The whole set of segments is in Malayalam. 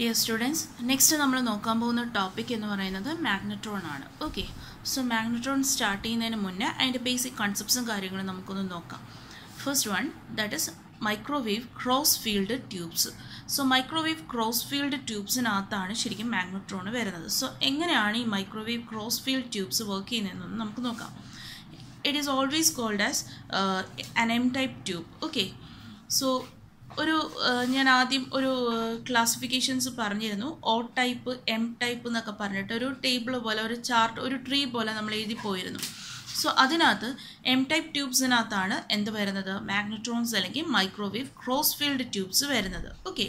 ഡിയർ സ്റ്റുഡൻസ് നെക്സ്റ്റ് നമ്മൾ നോക്കാൻ പോകുന്ന ടോപ്പിക് എന്ന് പറയുന്നത് മാഗ്നട്രോൺ ആണ് ഓക്കെ സോ മാഗ്നട്രോൺ സ്റ്റാർട്ട് ചെയ്യുന്നതിന് മുന്നേ അതിൻ്റെ ബേസിക് കൺസെപ്റ്റ്സും കാര്യങ്ങളും നമുക്കൊന്ന് നോക്കാം first one that is microwave cross field tubes so microwave cross field ട്യൂബ്സിനകത്താണ് ശരിക്കും മാഗ്നട്രോൺ വരുന്നത് സോ എങ്ങനെയാണ് ഈ microwave cross field tubes work ചെയ്യുന്നതെന്ന് നമുക്ക് നോക്കാം it is always called as an M type tube okay so ഒരു ഞാൻ ആദ്യം ഒരു ക്ലാസിഫിക്കേഷൻസ് പറഞ്ഞിരുന്നു ഓ ടൈപ്പ് എം ടൈപ്പ് എന്നൊക്കെ പറഞ്ഞിട്ട് ഒരു ടേബിൾ പോലെ ഒരു ചാർട്ട് ഒരു ട്രീ പോലെ നമ്മൾ എഴുതി പോയിരുന്നു സോ അതിനകത്ത് എം ടൈപ്പ് ട്യൂബ്സിനകത്താണ് എന്ത് വരുന്നത് മാഗ്നട്രോൺസ് അല്ലെങ്കിൽ മൈക്രോവേവ് ക്രോസ് ഫീൽഡ് ട്യൂബ്സ് വരുന്നത് ഓക്കെ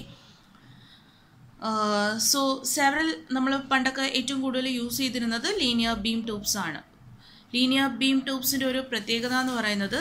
സോ സെവറൽ നമ്മൾ പണ്ടൊക്കെ ഏറ്റവും കൂടുതൽ യൂസ് ചെയ്തിരുന്നത് ലീനിയർ ബീം ട്യൂബ്സ് ആണ് ലീനിയർ ബീം ട്യൂബ്സിൻ്റെ ഒരു പ്രത്യേകത എന്ന് പറയുന്നത്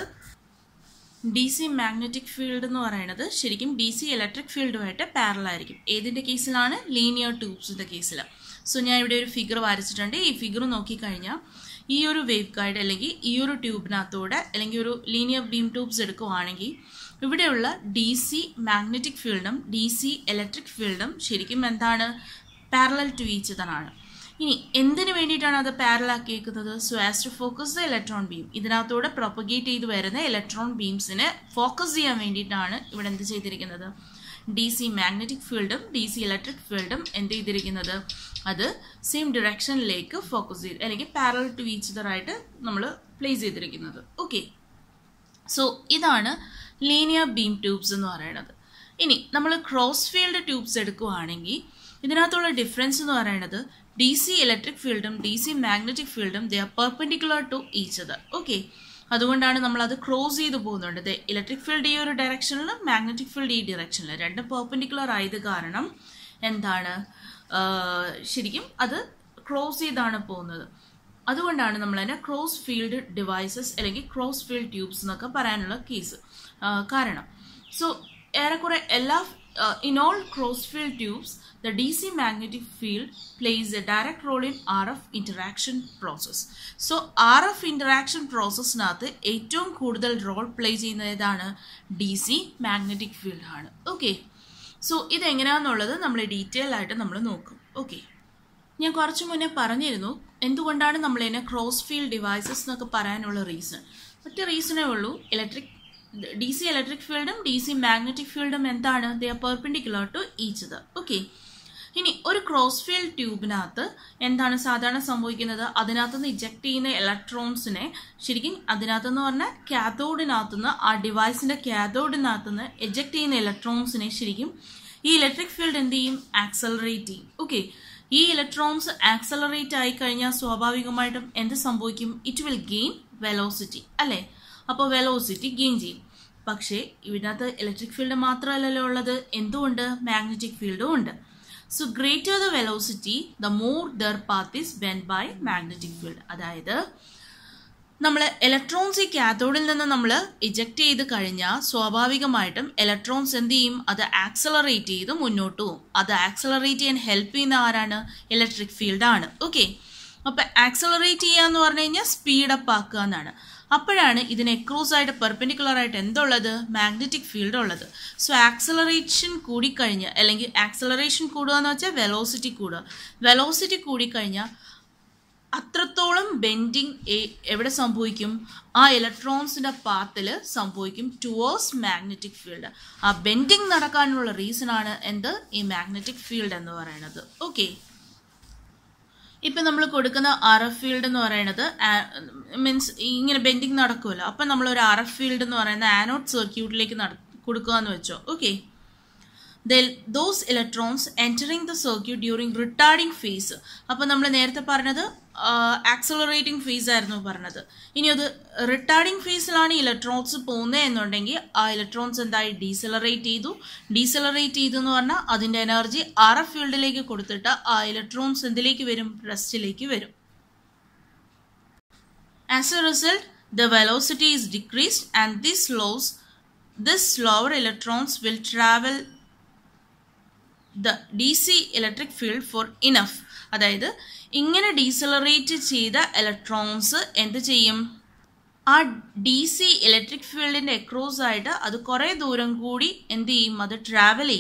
ഡി സി മാഗ്നറ്റിക് ഫീൽഡ് എന്ന് പറയുന്നത് ശരിക്കും ഡി സി ഇലക്ട്രിക് ഫീൽഡുമായിട്ട് പാരലായിരിക്കും ഏതിൻ്റെ കേസിലാണ് ലീനിയർ ട്യൂബ്സിൻ്റെ കേസിൽ സോ ഞാൻ ഇവിടെ ഒരു ഫിഗർ വരച്ചിട്ടുണ്ട് ഈ ഫിഗർ നോക്കിക്കഴിഞ്ഞാൽ ഈ ഒരു വേവ് ഗൈഡ് അല്ലെങ്കിൽ ഈ ഒരു ട്യൂബിനകത്തൂടെ അല്ലെങ്കിൽ ഒരു ലീനിയർ ബീം ട്യൂബ്സ് എടുക്കുവാണെങ്കിൽ ഇവിടെയുള്ള ഡി സി മാഗ്നറ്റിക് ഫീൽഡും ഡി സി ഇലക്ട്രിക് ഫീൽഡും ശരിക്കും എന്താണ് പാരലൽ ടു ഈച്ച് ഇതറാണ് ഇനി എന്തിനു വേണ്ടിയിട്ടാണ് അത് പാരലാക്കിയേക്കുന്നത് so as to focus the electron beam ഇതിനകത്തൂടെ പ്രൊപ്പഗേറ്റ് ചെയ്ത് വരുന്ന ഇലക്ട്രോൺ ബീംസിനെ ഫോക്കസ് ചെയ്യാൻ വേണ്ടിയിട്ടാണ് ഇവിടെ എന്ത് ചെയ്തിരിക്കുന്നത് ഡി സി മാഗ്നറ്റിക് ഫീൽഡും ഡി സി ഇലക്ട്രിക് ഫീൽഡും എന്ത് ചെയ്തിരിക്കുന്നത് അത് സെയിം ഡിറക്ഷനിലേക്ക് ഫോക്കസ് ചെയ്ത് അല്ലെങ്കിൽ പാരൽ ടു ഈച്ച് ഇതറായിട്ട് നമ്മൾ പ്ലേസ് ചെയ്തിരിക്കുന്നത് ഓക്കെ സോ ഇതാണ് ലീനിയർ ബീം ട്യൂബ്സ് എന്ന് പറയുന്നത് ഇനി നമ്മൾ ക്രോസ് ഫീൽഡ് ട്യൂബ്സ് എടുക്കുകയാണെങ്കിൽ ഇതിനകത്തുള്ള ഡിഫറൻസ് എന്ന് പറയുന്നത് ഡി സി ഇലക്ട്രിക് ഫീൽഡും ഡി സി മാഗ്നറ്റിക് ഫീൽഡും they are perpendicular to each other okay അതുകൊണ്ടാണ് നമ്മൾ അത് ക്രോസ് ചെയ്ത് പോകുന്നുണ്ട് ഇലക്ട്രിക് ഫീൽഡ് ഈ ഒരു ഡയറക്ഷനിലും മാഗ്നറ്റിക് ഫീൽഡ് ഈ ഡയറക്ഷനിലും രണ്ടും പെർപെൻഡിക്കുലർ ആയത് കാരണം എന്താണ് ശരിക്കും അത് ക്രോസ് ചെയ്താണ് പോകുന്നത് അതുകൊണ്ടാണ് നമ്മൾ അതിനെ ക്രോസ് ഫീൽഡ് ഡിവൈസസ് അല്ലെങ്കിൽ ക്രോസ് ഫീൽഡ് ട്യൂബ്സ് എന്നൊക്കെ പറയാനുള്ള കേസ് കാരണം സോ ഏറെക്കുറെ എല്ലാ in all cross field tubes the DC magnetic field plays a direct role in RF interaction process. So RF interaction പ്രോസസ്സിനകത്ത് ഏറ്റവും കൂടുതൽ റോൾ പ്ലേ ചെയ്യുന്നത് ഏതാണ് ഡി സി മാഗ്നറ്റിക് ഫീൽഡ് ആണ് ഓക്കെ സോ ഇതെങ്ങനെയാണെന്നുള്ളത് നമ്മൾ ഡീറ്റെയിൽ ആയിട്ട് നമ്മൾ നോക്കും ഓക്കെ ഞാൻ കുറച്ച് മുന്നേ പറഞ്ഞിരുന്നു എന്തുകൊണ്ടാണ് നമ്മൾ ഇതിനെ ക്രോസ് ഫീൽഡ് ഡിവൈസസ് എന്നൊക്കെ പറയാനുള്ള റീസൺ ഒറ്റ റീസണേ ഉള്ളൂ ഇലക്ട്രിക് ഡി സി ഇലക്ട്രിക് ഫീൽഡും ഡി സി മാഗ്നറ്റിക് ഫീൽഡും എന്താണ് they are perpendicular to each ഇത് ഓക്കെ ഇനി ഒരു ക്രോസ് ഫീൽഡ് ട്യൂബിനകത്ത് എന്താണ് സാധാരണ സംഭവിക്കുന്നത് അതിനകത്ത് നിന്ന് ഇജക്ട് ചെയ്യുന്ന ഇലക്ട്രോൺസിനെ ശരിക്കും അതിനകത്ത് എന്ന് പറഞ്ഞാൽ കാഥോഡിനകത്ത് നിന്ന് ആ ഡിവൈസിന്റെ കാഥോഡിനകത്ത് നിന്ന് എജക്ട് ചെയ്യുന്ന ഇലക്ട്രോൺസിനെ ശരിക്കും ഈ ഇലക്ട്രിക് ഫീൽഡ് എന്ത് ചെയ്യും ആക്സലറേറ്റ് ചെയ്യും ഓക്കെ ഈ ഇലക്ട്രോൺസ് ആക്സലറേറ്റ് ആയി കഴിഞ്ഞാൽ സ്വാഭാവികമായിട്ടും എന്ത് സംഭവിക്കും ഇറ്റ് വിൽ ഗെയിൻ വെലോസിറ്റി അല്ലേ അപ്പോൾ വെലോസിറ്റി ഗെയിൻ ചെയ്യും പക്ഷേ ഇതിനകത്ത് ഇലക്ട്രിക് ഫീൽഡ് മാത്രമല്ലല്ലോ ഉള്ളത് എന്തുകൊണ്ട് മാഗ്നറ്റിക് ഫീൽഡും ഉണ്ട് so greater the velocity the more the path is bent by magnetic field അതായത് നമ്മൾ ഇലക്ട്രോൺസ് ഈ കാഥോഡിൽ നിന്ന് നമ്മൾ ഇജക്ട് ചെയ്ത് കഴിഞ്ഞാൽ സ്വാഭാവികമായിട്ടും ഇലക്ട്രോൺസ് എന്ത് ചെയ്യും അത് ആക്സലറേറ്റ് ചെയ്ത് മുന്നോട്ട് പോകും അത് ആക്സലറേറ്റ് ചെയ്യാൻ ഹെൽപ്പ് ചെയ്യുന്ന ആരാണ് ഇലക്ട്രിക് ഫീൽഡാണ് ഓക്കെ അപ്പം ആക്സലറേറ്റ് ചെയ്യുക എന്ന് പറഞ്ഞു കഴിഞ്ഞാൽ സ്പീഡപ്പ് ആക്കുക എന്നാണ് അപ്പോഴാണ് ഇതിന് എക്രോസ് ആയിട്ട് പെർപെൻഡിക്കുലർ ആയിട്ട് എന്തുള്ളത് മാഗ്നറ്റിക് ഫീൽഡ് ഉള്ളത് സോ ആക്സലറേഷൻ കൂടിക്കഴിഞ്ഞ് അല്ലെങ്കിൽ ആക്സലറേഷൻ കൂടുക എന്ന് വെച്ചാൽ വെലോസിറ്റി കൂടുക വെലോസിറ്റി കൂടിക്കഴിഞ്ഞാൽ അത്രത്തോളം ബെൻഡിങ് എവിടെ സംഭവിക്കും ആ ഇലക്ട്രോൺസിന്റെ പാത്തിൽ സംഭവിക്കും ടുവേഴ്സ് മാഗ്നറ്റിക് ഫീൽഡ് ആ ബെൻഡിങ് നടക്കാനുള്ള റീസൺ ആണ് എന്ത് ഈ മാഗ്നറ്റിക് ഫീൽഡ് എന്ന് പറയുന്നത് ഓക്കെ ഇപ്പം നമ്മൾ കൊടുക്കുന്ന ആർ എഫ് ഫീൽഡ് എന്ന് പറയുന്നത് മീൻസ് ഇങ്ങനെ ബെൻഡിങ് നടക്കുമല്ലോ അപ്പം നമ്മൾ ഒരു ആർ എഫ് ഫീൽഡ് എന്ന് പറയുന്ന ആനോഡ് സർക്യൂട്ടിലേക്ക് നട കൊടുക്കുക എന്ന് വെച്ചോ okay those electrons entering the circuit during retarding phase അപ്പോൾ നമ്മൾ നേരത്തെ പറഞ്ഞത് ആക്സലറേറ്റിംഗ് ഫേസ് ആയിരുന്നു പറഞ്ഞത് ഇനി അത് റിട്ടാർഡിംഗ് ഫേസിലാണ് ഇലക്ട്രോൺസ് പോകുന്നത് എന്നുണ്ടെങ്കിൽ ആ ഇലക്ട്രോൺസ് എന്തായി ഡീസലറേറ്റ് ചെയ്തു ഡീസലറേറ്റ് ചെയ്തു എന്ന് പറഞ്ഞാൽ അതിൻ്റെ എനർജി ആർ എഫ് ഫീൽഡിലേക്ക് കൊടുത്തിട്ട് ആ ഇലക്ട്രോൺസ് എന്തിലേക്ക് വരും റെസ്റ്റിലേക്ക് വരും as a result the velocity is decreased and this loss this slower electrons will travel the D C electric field for enough അതായത് ഇങ്ങനെ ഡീസലറേറ്റ് ചെയ്ത ഇലക്ട്രോൺസ് എന്ത് ചെയ്യും ആ ഡി സി ഇലക്ട്രിക് ഫീൽഡിൻ്റെ അക്രോസ് ആയിട്ട് അത് കുറേ ദൂരം കൂടി എന്ത് ചെയ്യും അത് ട്രാവൽ ചെയ്യും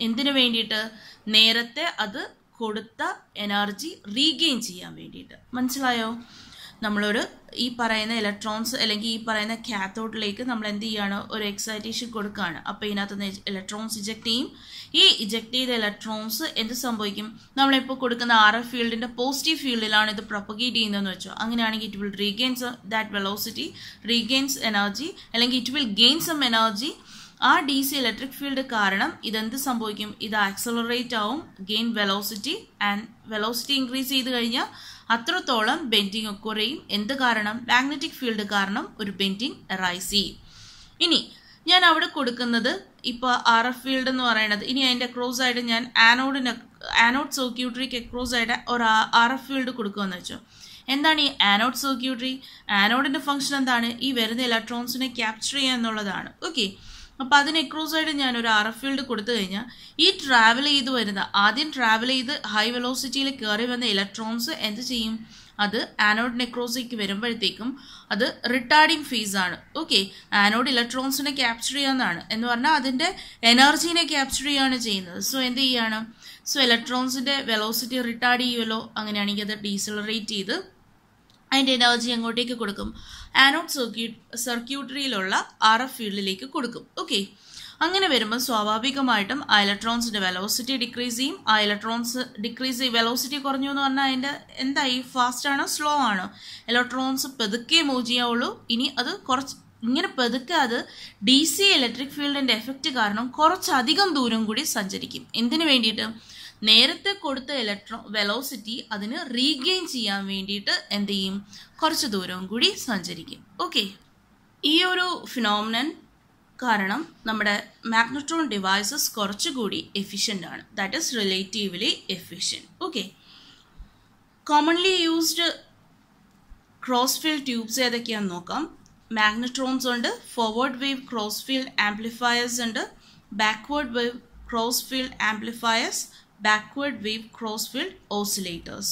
എന്തിനു വേണ്ടിയിട്ട് നേരത്തെ അത് കൊടുത്ത എനർജി റീഗെയിൻ ചെയ്യാൻ വേണ്ടിയിട്ട് മനസ്സിലായോ നമ്മളൊരു ഈ പറയുന്ന ഇലക്ട്രോൺസ് അല്ലെങ്കിൽ ഈ പറയുന്ന കാത്തോഡിലേക്ക് നമ്മൾ എന്ത് ചെയ്യാണ് ഒരു എക്സൈറ്റേഷൻ കൊടുക്കുകയാണ് അപ്പോൾ ഇതിനകത്ത് നിന്ന് ഇലക്ട്രോൺസ് ഇജക്ട് ചെയ്യും ഈ ഇജക്ട് ചെയ്ത ഇലക്ട്രോൺസ് എന്ത് സംഭവിക്കും നമ്മളിപ്പോൾ കൊടുക്കുന്ന ആർ എഫ് ഫീൽഡിൻ്റെ പോസിറ്റീവ് ഫീൽഡിലാണ് ഇത് പ്രൊപ്പഗേറ്റ് ചെയ്യുന്നതെന്ന് വെച്ചോ അങ്ങനെയാണെങ്കിൽ it will regains that velocity regains energy അല്ലെങ്കിൽ it will gain some energy ആ ഡി സി ഇലക്ട്രിക് ഫീൽഡ് കാരണം ഇതെന്ത് സംഭവിക്കും ഇത് ആക്സലറേറ്റ് ആവും gain velocity and velocity increase ചെയ്ത് കഴിഞ്ഞാൽ അത്രത്തോളം ബെൻഡിങ് കുറയും എന്ത് കാരണം മാഗ്നറ്റിക് ഫീൽഡ് കാരണം ഒരു ബെൻഡിങ് റൈസ് ചെയ്യും ഇനി ഞാൻ അവിടെ കൊടുക്കുന്നത് ഇപ്പോൾ ആർ എഫ് ഫീൽഡ് എന്ന് പറയുന്നത് ഇനി അതിൻ്റെ ക്രോസ് ആയിട്ട് ഞാൻ ആനോഡിന് ആനോഡ് സർക്യൂട്ടറിക്ക് ക്രോസ് ആയിട്ട് ഒരു ആർ എഫ് ഫീൽഡ് കൊടുക്കുകയെന്ന് വെച്ചോ എന്താണ് ഈ ആനോഡ് സർക്യൂട്ടറി ആനോഡിൻ്റെ ഫംഗ്ഷൻ എന്താണ് ഈ വരുന്ന ഇലക്ട്രോൺസിനെ ക്യാപ്ചർ ചെയ്യുക എന്നുള്ളതാണ് ഓക്കെ അപ്പോൾ അതിന് എക്രോസ് ആയിട്ട് ഞാൻ ഒരു ആർ എഫ് ഫീൽഡ് കൊടുത്തു കഴിഞ്ഞാൽ ഈ ട്രാവൽ ചെയ്ത് വരുന്ന ആദ്യം ട്രാവൽ ചെയ്ത് ഹൈ വെലോസിറ്റിയിൽ കയറി വന്ന ഇലക്ട്രോൺസ് എന്ത് ചെയ്യും അത് ആനോഡ് നെക്രോസിക്ക് വരുമ്പോഴത്തേക്കും അത് റിട്ടാർഡിങ് ഫേസ് ആണ് ഓക്കെ ആനോഡ് ഇലക്ട്രോൺസിനെ ക്യാപ്ചർ ചെയ്യാന്നാണ് എന്ന് പറഞ്ഞാൽ അതിൻ്റെ എനർജീനെ ക്യാപ്ചർ ചെയ്യുകയാണ് ചെയ്യുന്നത് സോ എന്ത് ചെയ്യാണ് സോ ഇലക്ട്രോൺസിൻ്റെ വെലോസിറ്റി റിട്ടാർഡ് ചെയ്യുമല്ലോ അങ്ങനെയാണെങ്കിൽ അത് ഡീസലറേറ്റ് ചെയ്ത് അതിൻ്റെ എനർജി അങ്ങോട്ടേക്ക് കൊടുക്കും ആനോഡ് സർക്യൂട്ട് സർക്യൂട്ടറിയിലുള്ള ആർ എഫ് ഫീൽഡിലേക്ക് കൊടുക്കും ഓക്കെ അങ്ങനെ വരുമ്പോൾ സ്വാഭാവികമായിട്ടും ആ ഇലക്ട്രോൺസിൻ്റെ വെലോസിറ്റി ഡിക്രീസ് ചെയ്യും ആ ഇലക്ട്രോൺസ് ഡിക്രീസ് ചെയ്യും വെലോസിറ്റി കുറഞ്ഞു എന്ന് പറഞ്ഞാൽ അതിൻ്റെ എന്തായി ഫാസ്റ്റ് ആണോ സ്ലോ ആണോ ഇലക്ട്രോൺസ് പെതുക്കെ മൂവ് ചെയ്യാവുള്ളൂ ഇനി അത് കുറച്ച് ഇങ്ങനെ പെതുക്കെ അത് ഡി സി ഇലക്ട്രിക് ഫീൽഡിൻ്റെ എഫക്റ്റ് കാരണം കുറച്ചധികം ദൂരം കൂടി സഞ്ചരിക്കും എന്തിനു വേണ്ടിയിട്ട് നേരത്തെ കൊടുത്ത ഇലക്ട്രോ വെലോസിറ്റി അതിന് റീഗെയിൻ ചെയ്യാൻ വേണ്ടിയിട്ട് എന്ത് ചെയ്യും കുറച്ച് ദൂരവും കൂടി സഞ്ചരിക്കും ഓക്കെ ഈ ഒരു ഫിനോമിനൻ കാരണം നമ്മുടെ മാഗ്നട്രോൺ ഡിവൈസസ് കുറച്ചുകൂടി എഫിഷ്യൻ്റ് ആണ് that is relatively efficient okay commonly used cross field tubes ഏതൊക്കെയാണെന്ന് നോക്കാം മാഗ്നട്രോൺസ് ഉണ്ട് forward wave cross field amplifiers ഉണ്ട് backward wave cross field amplifiers backward wave crossfield oscillators.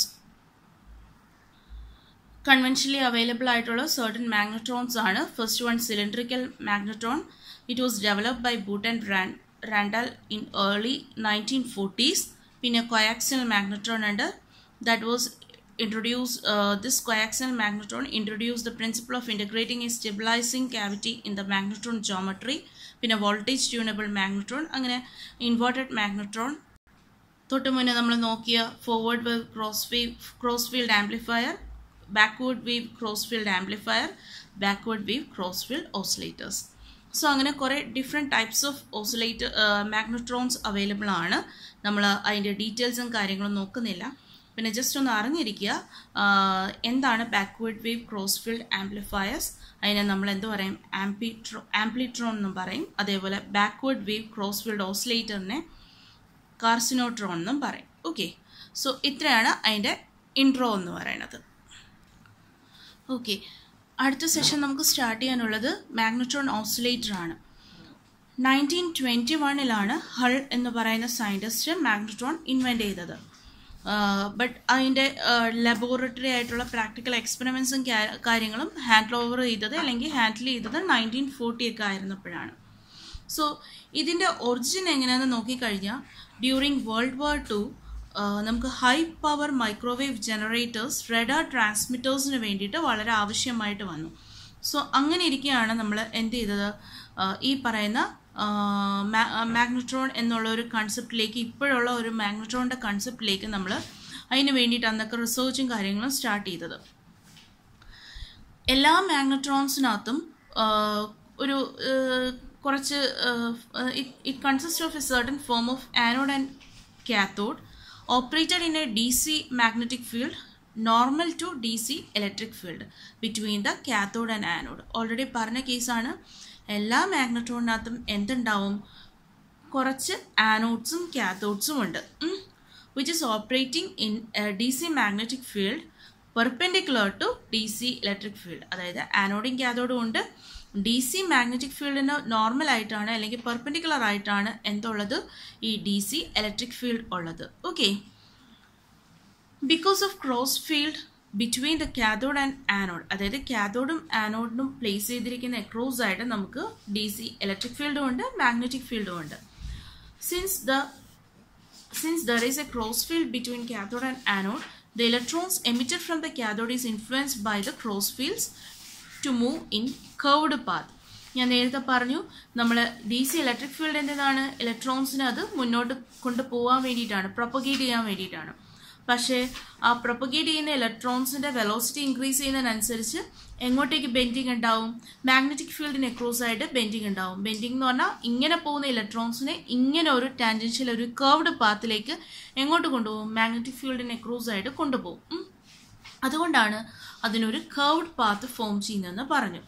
Conventionally available ആയിട്ടുള്ള certain magnetrons ആണ് first one cylindrical magnetron. It was developed by Boot and Randall in early 1940s. പിന്നെ coaxial magnetron ഉണ്ട് that was introduced uh, this coaxial magnetron introduced the principle of integrating a stabilizing cavity in the magnetron geometry പിന്നെ വോൾട്ടേജ് ട്യൂണബിൾ മാഗ്നട്രോൺ അങ്ങനെ ഇൻവേർട്ടഡ് മാഗ്നട്രോൺ തൊട്ട് മുന്നേ നമ്മൾ നോക്കിയ forward wave cross wave cross field amplifier backward wave cross field amplifier backward wave cross field oscillators so അങ്ങനെ കുറേ different types of oscillator magnetrons available ആണ് നമ്മൾ അതിൻ്റെ ഡീറ്റെയിൽസും കാര്യങ്ങളും നോക്കുന്നില്ല പിന്നെ ജസ്റ്റ് ഒന്ന് അറിഞ്ഞിരിക്കുക എന്താണ് backward wave cross field amplifiers അതിനെ നമ്മൾ എന്ത് പറയും ആംപ്ലിട്രോ ആംപ്ലിട്രോൺ എന്നും പറയും അതേപോലെ ബാക്ക്വേർഡ് വേവ് ക്രോസ് ഫീൽഡ് ഓസിലേറ്ററിനെ കാർസിനോട്രോൺ എന്നും പറയും ഓക്കെ സോ ഇത്രയാണ് അതിൻ്റെ ഇൻട്രോ എന്ന് പറയുന്നത് ഓക്കെ അടുത്ത സെഷൻ നമുക്ക് സ്റ്റാർട്ട് ചെയ്യാനുള്ളത് മാഗ്നട്രോൺ ഓസിലേറ്റർ ആണ് നയൻറ്റീൻ ട്വൻറ്റി വണ്ണിലാണ് ഹൾ എന്ന് പറയുന്ന സയൻറ്റിസ്റ്റ് മാഗ്നട്രോൺ ഇൻവെൻറ്റ് ചെയ്തത് ബട്ട് അതിൻ്റെ ലബോറട്ടറി ആയിട്ടുള്ള പ്രാക്ടിക്കൽ എക്സ്പെരിമെൻസും കാര്യങ്ങളും ഹാൻഡിൽ ഓവർ ചെയ്തത് അല്ലെങ്കിൽ ഹാൻഡിൽ ചെയ്തത് നയൻറ്റീൻ ഫോർട്ടി ഒക്കെ ആയിരുന്നപ്പോഴാണ് സോ ഇതിൻ്റെ ഒറിജിൻ എങ്ങനെയാണെന്ന് നോക്കിക്കഴിഞ്ഞാൽ ഡ്യൂറിങ് വേൾഡ് വാർ ടു നമുക്ക് high power microwave generators radar ട്രാൻസ്മിറ്റേഴ്സിന് വേണ്ടിയിട്ട് വളരെ ആവശ്യമായിട്ട് വന്നു സോ അങ്ങനെ ഇരിക്കുകയാണ് നമ്മൾ എന്ത് ചെയ്തത് ഈ പറയുന്ന മാഗ്നട്രോൺ എന്നുള്ള ഒരു കൺസെപ്റ്റിലേക്ക് ഇപ്പോഴുള്ള ഒരു മാഗ്നട്രോണിൻ്റെ കൺസെപ്റ്റിലേക്ക് നമ്മൾ അതിന് വേണ്ടിയിട്ട് അന്നൊക്കെ റിസർച്ചും കാര്യങ്ങളും സ്റ്റാർട്ട് ചെയ്തത് എല്ലാ മാഗ്നട്രോൺസിനകത്തും ഒരു കുറച്ച് it consist of a certain form of anode and cathode operated in a D C magnetic field normal to D C electric field between the cathode and anode already പറഞ്ഞ കേസാണ് എല്ലാ മാഗ്നറ്റോണിനകത്തും എന്തുണ്ടാവും കുറച്ച് ആനോഡ്സും കാത്തോഡ്സും ഉണ്ട് which is operating in D C magnetic field perpendicular to D C electric field അതായത് ആനോഡും കാത്തോഡും ഉണ്ട് ഡി സി മാഗ്നറ്റിക് ഫീൽഡിന് നോർമൽ ആയിട്ടാണ് അല്ലെങ്കിൽ പെർപെൻഡിക്കുലർ ആയിട്ടാണ് എന്തുള്ളത് ഈ ഡി സി ഇലക്ട്രിക് ഫീൽഡ് ഉള്ളത് okay because of cross field between the cathode and anode അതായത് കാഥോഡും ആനോഡിനും പ്ലേസ് ചെയ്തിരിക്കുന്ന എക്രോസ് ആയിട്ട് നമുക്ക് ഡി സി ഇലക്ട്രിക് ഫീൽഡും ഉണ്ട് മാഗ്നറ്റിക് ഫീൽഡും ഉണ്ട് since the Since there is a crossfield between cathode and anode, the electrons emitted from the cathode is influenced by the crossfields to move in curved path. ഞാൻ നേരത്തെ പറഞ്ഞു നമ്മൾ ഡി സി ഇലക്ട്രിക് ഫീൽഡ് എന്താണ് ഇലക്ട്രോൺസിനെ അത് മുന്നോട്ട് കൊണ്ടുപോകാൻ വേണ്ടിയിട്ടാണ് പ്രൊപ്പഗേറ്റ് ചെയ്യാൻ വേണ്ടിയിട്ടാണ് പക്ഷേ ആ പ്രൊപ്പഗേറ്റ് ചെയ്യുന്ന ഇലക്ട്രോൺസിന്റെ വെലോസിറ്റി ഇൻക്രീസ് ചെയ്യുന്നതിനനുസരിച്ച് എങ്ങോട്ടേക്ക് ബെൻഡിങ് ഉണ്ടാവും മാഗ്നറ്റിക് ഫീൽഡിന് എക്രോസ് ആയിട്ട് ബെൻഡിങ് ഉണ്ടാവും ബെൻഡിങ് എന്ന് പറഞ്ഞാൽ ഇങ്ങനെ പോകുന്ന ഇലക്ട്രോൺസിനെ ഇങ്ങനെ ഒരു ടാൻജൻഷ്യൽ ഒരു കർവ്ഡ് പാത്തിലേക്ക് എങ്ങോട്ട് കൊണ്ടുപോകും മാഗ്നറ്റിക് ഫീൽഡിന് എക്രോസ് ആയിട്ട് കൊണ്ടുപോകും ഉം. അതുകൊണ്ടാണ് അതിനൊരു കർവ്ഡ് പാത്ത് ഫോം ചെയ്യുന്നതെന്ന് പറഞ്ഞു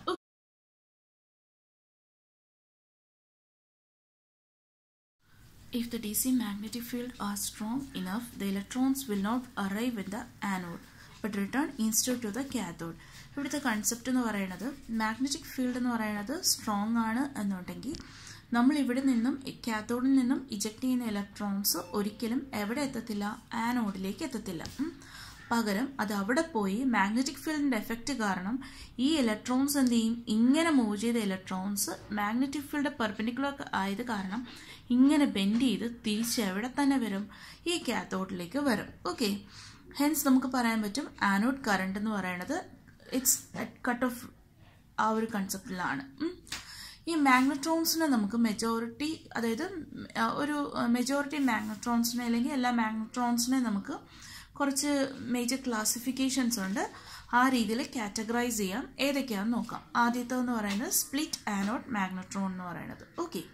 If the DC magnetic field are strong enough, the electrons will not arrive at the anode but return instead to the cathode. ഇവിടുത്തെ കൺസെപ്റ്റ് എന്ന് പറയുന്നത് മാഗ്നറ്റിക് ഫീൽഡ് എന്ന് പറയുന്നത് സ്ട്രോങ് ആണ് എന്നുണ്ടെങ്കിൽ നമ്മൾ ഇവിടെ നിന്നും കാത്തോഡിൽ നിന്നും ഇജക്ട് ചെയ്യുന്ന ഇലക്ട്രോൺസ് ഒരിക്കലും എവിടെ എത്തത്തില്ല ആനോഡിലേക്ക് എത്തത്തില്ല ഉം. പകരം അത് അവിടെ പോയി മാഗ്നറ്റിക് ഫീൽഡിന്റെ എഫക്റ്റ് കാരണം ഈ ഇലക്ട്രോൺസ് എന്ത് ചെയ്യും ഇങ്ങനെ മൂവ് ചെയ്ത ഇലക്ട്രോൺസ് മാഗ്നറ്റിക് ഫീൽഡ് പെർപെൻഡിക്കുലർ ആയത് കാരണം ഇങ്ങനെ ബെൻഡ് ചെയ്ത് തിരിച്ച് എവിടെ തന്നെ വരും ഈ കാത്തോഡിലേക്ക് വരും ഓക്കെ ഹെൻസ് നമുക്ക് പറയാൻ പറ്റും ആനോഡ് കറണ്ട് എന്ന് പറയുന്നത് ഇറ്റ്സ് കട്ട് ഓഫ് ആ ഒരു കൺസെപ്റ്റിലാണ് ഈ മാഗ്നട്രോൺസിനെ നമുക്ക് മെജോറിറ്റി അതായത് ആ, ഒരു മെജോറിറ്റി മാഗ്നട്രോൺസിനെ അല്ലെങ്കിൽ എല്ലാ മാഗ്നട്രോൺസിനെ നമുക്ക് കുറച്ച് മേജർ ക്ലാസിഫിക്കേഷൻസ് ഉണ്ട് ആ രീതിയിൽ കാറ്റഗറൈസ് ചെയ്യാം ഏതൊക്കെയാണെന്ന് നോക്കാം ആദ്യത്തേന്ന് പറയുന്നത് സ്പ്ലിറ്റ് ആനോഡ് മാഗ്നട്രോൺ എന്ന് പറയുന്നത് ഓക്കെ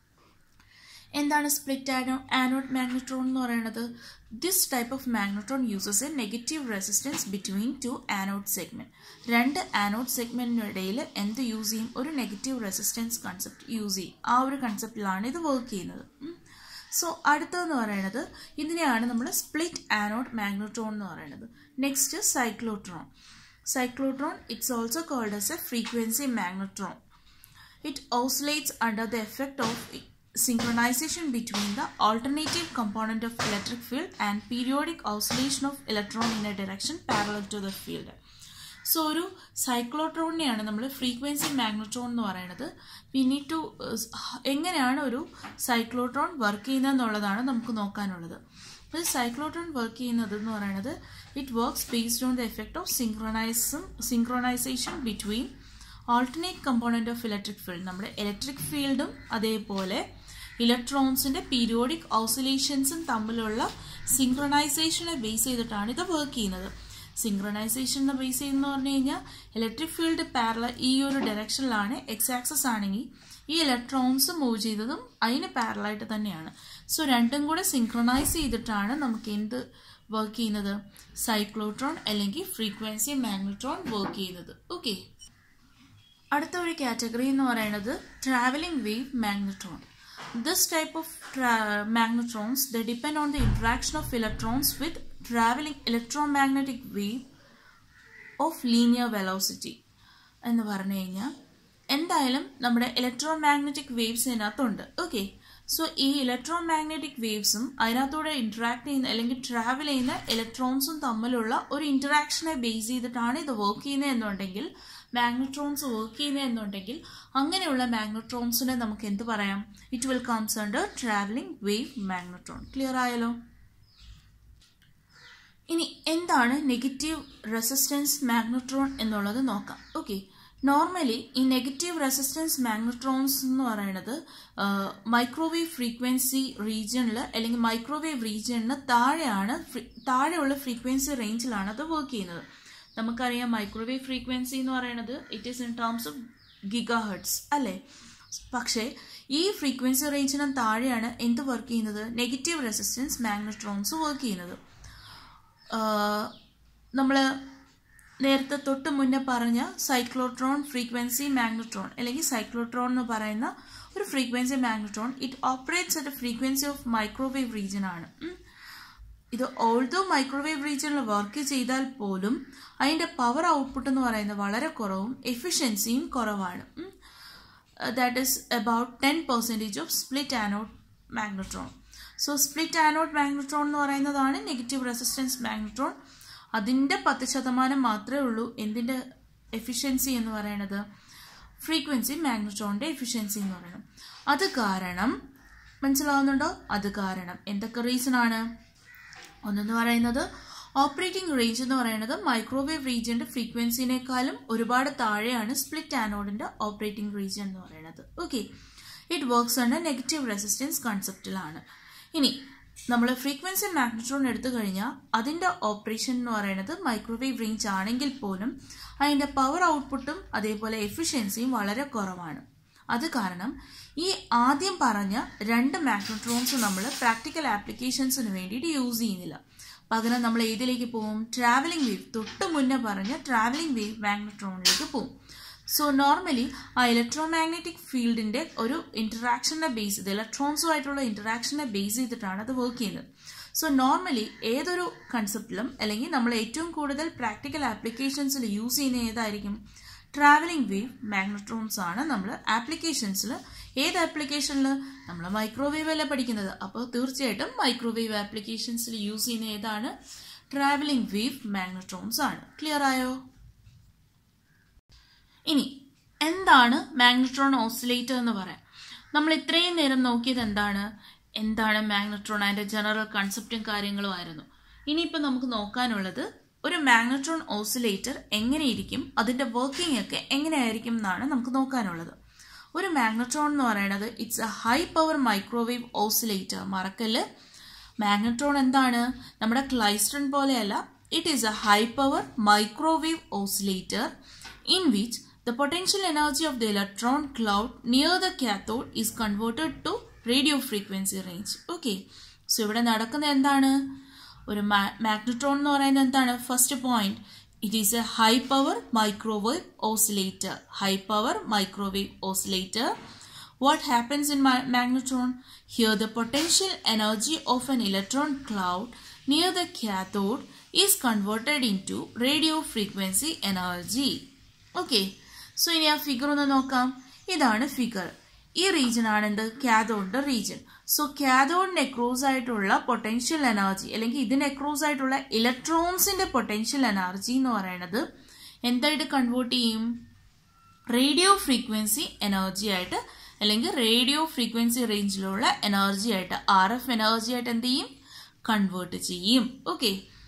എന്താണ് സ്പ്ലിറ്റ് ആനോ ആനോഡ് മാഗ്നട്രോൺ എന്ന് പറയുന്നത് this type of magnetron uses a negative resistance between two anode segment രണ്ട് ആനോഡ് സെഗ്മെന്റിനിടയിൽ എന്ത് യൂസ് ചെയ്യും ഒരു നെഗറ്റീവ് റെസിസ്റ്റൻസ് കൺസെപ്റ്റ് യൂസ് ചെയ്യും ആ ഒരു കൺസെപ്റ്റിലാണ് ഇത് വർക്ക് ചെയ്യുന്നത് സോ അടുത്തതെന്ന് പറയുന്നത് ഇതിനെയാണ് നമ്മൾ സ്പ്ലിറ്റ് ആനോഡ് മാഗ്നട്രോൺ എന്ന് പറയുന്നത് next cyclotron cyclotron it's also called as a frequency magnetron It oscillates under the effect of synchronization between the alternative component of electric field and periodic oscillation of electron in a direction parallel to the field. So ഒരു സൈക്ലോട്രോണിനെയാണ് നമ്മൾ ഫ്രീക്വൻസി മാഗ്നട്രോൺ എന്ന് പറയുന്നത് വി നീഡ് ടു എങ്ങനെയാണ് ഒരു സൈക്ലോട്രോൺ വർക്ക് ചെയ്യുന്നത് എന്നുള്ളതാണ് നമുക്ക് നോക്കാനുള്ളത് ഒരു സൈക്ലോട്രോൺ വർക്ക് ചെയ്യുന്നത് എന്ന് പറയുന്നത് it works based on the effect of സിങ്ക്രണൈസും synchronisation between alternate component of electric field നമ്മുടെ ഇലക്ട്രിക് ഫീൽഡും അതേപോലെ ഇലക്ട്രോൺസിന്റെ പീരിയോഡിക് ഓസിലേഷൻസും തമ്മിലുള്ള സിങ്ക്രണൈസേഷനെ ബേസ് ചെയ്തിട്ടാണ് ഇത് വർക്ക് ചെയ്യുന്നത് സിങ്ക്രണൈസേഷൻ ബേസ് ചെയ്യുന്ന പറഞ്ഞു കഴിഞ്ഞാൽ ഇലക്ട്രിക് ഫീൽഡ് പാരല ഈ ഒരു ഡയറക്ഷനിലാണ് എക്സ് ആക്സസ് ആണെങ്കിൽ ഈ ഇലക്ട്രോൺസ് മൂവ് ചെയ്തതും അതിന് പാരലായിട്ട് തന്നെയാണ് സോ രണ്ടും കൂടെ സിങ്ക്രണൈസ് ചെയ്തിട്ടാണ് നമുക്ക് എന്ത് വർക്ക് ചെയ്യുന്നത് സൈക്ലോട്രോൺ അല്ലെങ്കിൽ ഫ്രീക്വൻസി മാഗ്നട്രോൺ വർക്ക് ചെയ്യുന്നത് ഓക്കെ അടുത്ത ഒരു കാറ്റഗറി എന്ന് പറയുന്നത് travelling wave magnetron this type of magnetrons the depend on the interaction of electrons with travelling electromagnetic wave of linear velocity എന്ന് പറഞ്ഞു കഴിഞ്ഞാൽ എന്തായാലും നമ്മുടെ ഇലക്ട്രോ മാഗ്നറ്റിക് വേവ്സ് ഇതിനകത്തുണ്ട് ഓക്കെ സോ ഈ ഇലക്ട്രോ മാഗ്നറ്റിക് വേവ്സും അതിനകത്തൂടെ ഇന്ററാക്ട് ചെയ്യുന്ന അല്ലെങ്കിൽ ട്രാവൽ ചെയ്യുന്ന ഇലക്ട്രോൺസും തമ്മിലുള്ള ഒരു ഇന്ററാക്ഷനെ ബേസ് ചെയ്തിട്ടാണ് ഇത് വർക്ക് ചെയ്യുന്നത് എന്നുണ്ടെങ്കിൽ മാഗ്നട്രോൺസ് വർക്ക് ചെയ്യുന്നത് എന്നുണ്ടെങ്കിൽ അങ്ങനെയുള്ള മാഗ്നട്രോൺസിനെ നമുക്ക് എന്ത് പറയാം it will comes under travelling wave magnetron clear ആയല്ലോ ഇനി എന്താണ് നെഗറ്റീവ് റെസിസ്റ്റൻസ് മാഗ്നട്രോൺ എന്നുള്ളത് നോക്കാം ഓക്കെ നോർമലി ഈ നെഗറ്റീവ് റെസിസ്റ്റൻസ് മാഗ്നട്രോൺസ് എന്ന് പറയുന്നത് മൈക്രോവേവ് ഫ്രീക്വൻസി റീജിയണിൽ അല്ലെങ്കിൽ മൈക്രോവേവ് റീജിയണിന് താഴെയാണ് താഴെയുള്ള ഫ്രീക്വൻസി റേഞ്ചിലാണ് അത് വർക്ക് ചെയ്യുന്നത് നമുക്കറിയാം മൈക്രോവേവ് ഫ്രീക്വൻസി എന്ന് പറയുന്നത് it is in terms of giga hertz അല്ലേ പക്ഷേ ഈ ഫ്രീക്വൻസി റേഞ്ചിനും താഴെയാണ് എന്ത് വർക്ക് ചെയ്യുന്നത് നെഗറ്റീവ് റെസിസ്റ്റൻസ് മാഗ്നട്രോൺസ് വർക്ക് ചെയ്യുന്നത് നമ്മൾ നേരത്തെ തൊട്ട് മുന്നേ പറഞ്ഞ സൈക്ലോട്രോൺ ഫ്രീക്വൻസി മാഗ്നട്രോൺ അല്ലെങ്കിൽ സൈക്ലോട്രോൺ എന്ന് പറയുന്ന ഒരു frequency magnetron it operates at frequency of microwave region ആണ് ഇത് ഓൾദോ മൈക്രോവേവ് റീജിയനിൽ വർക്ക് ചെയ്താൽ പോലും അതിൻ്റെ പവർ ഔട്ട്പുട്ട് എന്ന് പറയുന്നത് വളരെ കുറവും എഫിഷ്യൻസിയും കുറവാണ് that is about ten percentage of split anode magnetron so split anode magnetron എന്ന് പറയുന്നതാണ് നെഗറ്റീവ് റെസിസ്റ്റൻസ് മാഗ്നട്രോൺ അതിൻ്റെ പത്ത് ശതമാനം മാത്രമേ ഉള്ളൂ എന്തിൻ്റെ എഫിഷ്യൻസി എന്ന് പറയുന്നത് ഫ്രീക്വൻസി മാഗ്നട്രോണിൻ്റെ എഫിഷ്യൻസി എന്ന് പറയുന്നത് അത് കാരണം മനസ്സിലാവുന്നുണ്ടോ അത് കാരണം എന്തൊക്കെ റീസൺ ആണ് ഒന്നെന്ന് പറയുന്നത് ഓപ്പറേറ്റിംഗ് റേഞ്ച് എന്ന് പറയുന്നത് മൈക്രോവേവ് റീജിയന്റെ ഫ്രീക്വൻസിനേക്കാളും ഒരുപാട് താഴെയാണ് സ്പ്ലിറ്റ് ആനോഡിന്റെ ഓപ്പറേറ്റിംഗ് റീജിയൻ എന്ന് പറയുന്നത് okay it works under negative resistance കൺസെപ്റ്റിലാണ് ഇനി നമ്മൾ ഫ്രീക്വൻസി മാഗ്നട്രോൺ എടുത്തു കഴിഞ്ഞാൽ അതിൻ്റെ ഓപ്പറേഷൻ എന്ന് പറയുന്നത് മൈക്രോവേവ് റേഞ്ച് ആണെങ്കിൽ പോലും അതിൻ്റെ പവർ ഔട്ട്പുട്ടും അതേപോലെ എഫിഷ്യൻസിയും വളരെ കുറവാണ് അത് കാരണം ഈ ആദ്യം പറഞ്ഞ രണ്ട് മാഗ്നട്രോൺസ് നമ്മൾ പ്രാക്ടിക്കൽ ആപ്ലിക്കേഷൻസിന് വേണ്ടിയിട്ട് യൂസ് ചെയ്യുന്നില്ല പകരം നമ്മൾ ഏതിലേക്ക് പോകും ട്രാവലിംഗ് വേവ് തൊട്ട് മുന്നേ പറഞ്ഞ ട്രാവലിംഗ് വേവ് മാഗ്നട്രോണിലേക്ക് പോകും സോ നോർമലി ആ ഇലക്ട്രോ മാഗ്നറ്റിക് ഫീൽഡിന്റെ ഒരു ഇന്ററാക്ഷനെ ബേസ് ചെയ്ത് ഇലക്ട്രോൺസുമായിട്ടുള്ള ഇന്ററാക്ഷനെ ബേസ് ചെയ്തിട്ടാണ് അത് വർക്ക് ചെയ്യുന്നത് സോ നോർമലി ഏതൊരു കൺസെപ്റ്റിലും അല്ലെങ്കിൽ നമ്മൾ ഏറ്റവും കൂടുതൽ പ്രാക്ടിക്കൽ ആപ്ലിക്കേഷൻസിൽ യൂസ് ചെയ്യുന്ന ഏതായിരിക്കും ട്രാവലിംഗ് വേവ് മാഗ്നട്രോൺസ് ആണ് നമ്മൾ ആപ്ലിക്കേഷൻസിൽ ഏത് ആപ്ലിക്കേഷനിൽ നമ്മൾ മൈക്രോവേവ് അല്ല പഠിക്കുന്നത് അപ്പോൾ തീർച്ചയായിട്ടും മൈക്രോവേവ് ആപ്ലിക്കേഷൻസിൽ യൂസ് ചെയ്യുന്ന ഏതാണ് ട്രാവലിംഗ് വേവ് മാഗ്നട്രോൺസ് ആണ് ക്ലിയർ ആയോ ഇനി എന്താണ് മാഗ്നട്രോൺ ഓസിലേറ്റർ എന്ന് പറയാം നമ്മൾ ഇത്രയും നേരം നോക്കിയത് എന്താണ് എന്താണ് മാഗ്നട്രോൺ അതിൻ്റെ ജനറൽ കൺസെപ്റ്റും കാര്യങ്ങളും ആയിരുന്നു ഇനിയിപ്പോൾ നമുക്ക് നോക്കാനുള്ളത് ഒരു മാഗ്നട്രോൺ ഓസിലേറ്റർ എങ്ങനെയിരിക്കും അതിൻ്റെ വർക്കിംഗ് ഒക്കെ എങ്ങനെയായിരിക്കും എന്നാണ് നമുക്ക് നോക്കാനുള്ളത് ഒരു മാഗ്നട്രോൺ എന്ന് പറയുന്നത് it's a high power microwave oscillator മറക്കല് മാഗ്നട്രോൺ എന്താണ് നമ്മുടെ ക്ലൈസ്ട്രൺ പോലെയല്ല it is a high power microwave oscillator in which the potential energy of the electron cloud near the cathode is converted to radio frequency range okay so ഇവിടെ നടക്കുന്ന എന്താണ് ഒരു മാഗ്നട്രോൺ എന്ന് പറയുന്നത് എന്താണ് first point it is a high power microwave oscillator high power microwave oscillator what happens in magnetron here the potential energy of an electron cloud near the cathode is converted in to radio frequency energy okay so ഇനി ആ ഫിഗർ ഒന്ന് നോക്കാം ഇതാണ് ഫിഗർ ഈ റീജിയൻ ആണ് എന്ത് കാഥോഡിന്റെ റീജിയൻ സോ കാഥോഡിന് എക്രോസ് ആയിട്ടുള്ള പൊട്ടൻഷ്യൽ എനർജി അല്ലെങ്കിൽ ഇതിന് എക്രോസ് ആയിട്ടുള്ള ഇലക്ട്രോൺസിന്റെ പൊട്ടൻഷ്യൽ എനർജി എന്ന് പറയുന്നത് എന്തായിട്ട് കൺവേർട്ട് ചെയ്യും റേഡിയോ ഫ്രീക്വൻസി എനർജി ആയിട്ട് അല്ലെങ്കിൽ റേഡിയോ ഫ്രീക്വൻസി റേഞ്ചിലുള്ള എനർജി ആയിട്ട് ആർ എഫ് എനർജി ആയിട്ട് എന്ത് ചെയ്യും കൺവേർട്ട് ചെയ്യും ഓക്കെ